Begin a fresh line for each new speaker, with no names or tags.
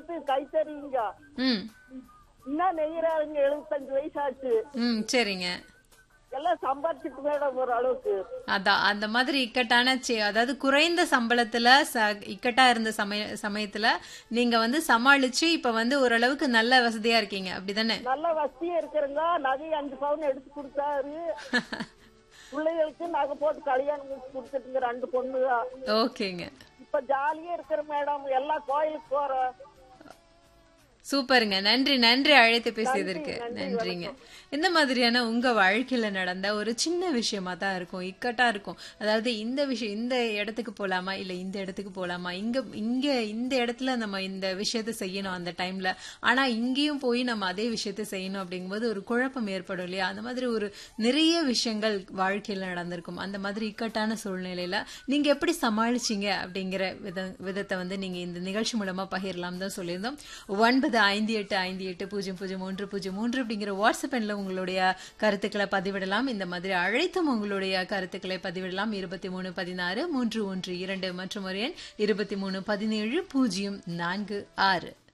பேருக்கு கை தெரியுங்க
ம்
இன்னும் நெய்யறாங்க எழுபத்தஞ்சு வயசாச்சு
ம் சரிங்க
எல்லாம் சம்பாதிச்சுட்டு மேடம் ஒரு அளவுக்கு
அதான் அந்த மாதிரி இக்கட்டான சி- அதாவது குறைந்த சம்பளத்துல ச- இக்கட்டா இருந்த சமய சமயத்துல நீங்க வந்து சமாளிச்சு இப்ப வந்து ஓரளவுக்கு நல்ல வசதியா இருக்கீங்க அப்படிதானே
நல்ல வசதியா இருக்கிறங்க நகை அஞ்சு பவுன் எடுத்து கொடுத்தாரு பிள்ளைகளுக்கு நகை போட்டு கல்யாணம் முடிச்சு கொடுத்துட்டுங்க ரெண்டு பொண்ணு
ஓகேங்க
இப்ப ஜாலியா இருக்கிற மேடம் எல்லாம் கோயிலுக்கு போறோம்
சூப்பருங்க நன்றி நன்றி அழைத்து பேசியதற்கு நன்றிங்க இந்த மாதிரியான உங்க வாழ்க்கையில நடந்த ஒரு சின்ன விஷயமா தான் இருக்கும் இக்கட்டா இருக்கும் அதாவது இந்த விஷயம் இந்த இடத்துக்கு போலாமா இல்ல இந்த இடத்துக்கு போலாமா இங்க இங்க இந்த இடத்துல நம்ம இந்த விஷயத்த செய்யணும் அந்த டைம்ல ஆனா இங்கேயும் போய் நம்ம அதே விஷயத்த செய்யணும் அப்படிங்கும்போது ஒரு குழப்பம் ஏற்படும் இல்லையா அந்த மாதிரி ஒரு நிறைய விஷயங்கள் வாழ்க்கையில நடந்திருக்கும் அந்த மாதிரி இக்கட்டான சூழ்நிலையில நீங்க எப்படி சமாளிச்சீங்க அப்படிங்கிற வித விதத்தை வந்து நீங்க இந்த நிகழ்ச்சி மூலமா பகிரலாம் தான் சொல்லியிருந்தோம் ஒன்பது ஐந்து எட்டு ஐந்து எட்டு பூஜ்ஜியம் பூஜ்ஜியம் ஒன்று பூஜ்ஜியம் மூன்று அப்படிங்கிற வாட்ஸ்அப் எண்ணில் உங்களுடைய கருத்துக்களை பதிவிடலாம் இந்த மாதிரி அழைத்தும் உங்களுடைய கருத்துக்களை பதிவிடலாம் இருபத்தி மூணு பதினாறு மூன்று ஒன்று இரண்டு மற்றும் ஒரு எண் இருபத்தி மூணு பதினேழு பூஜ்ஜியம் நான்கு ஆறு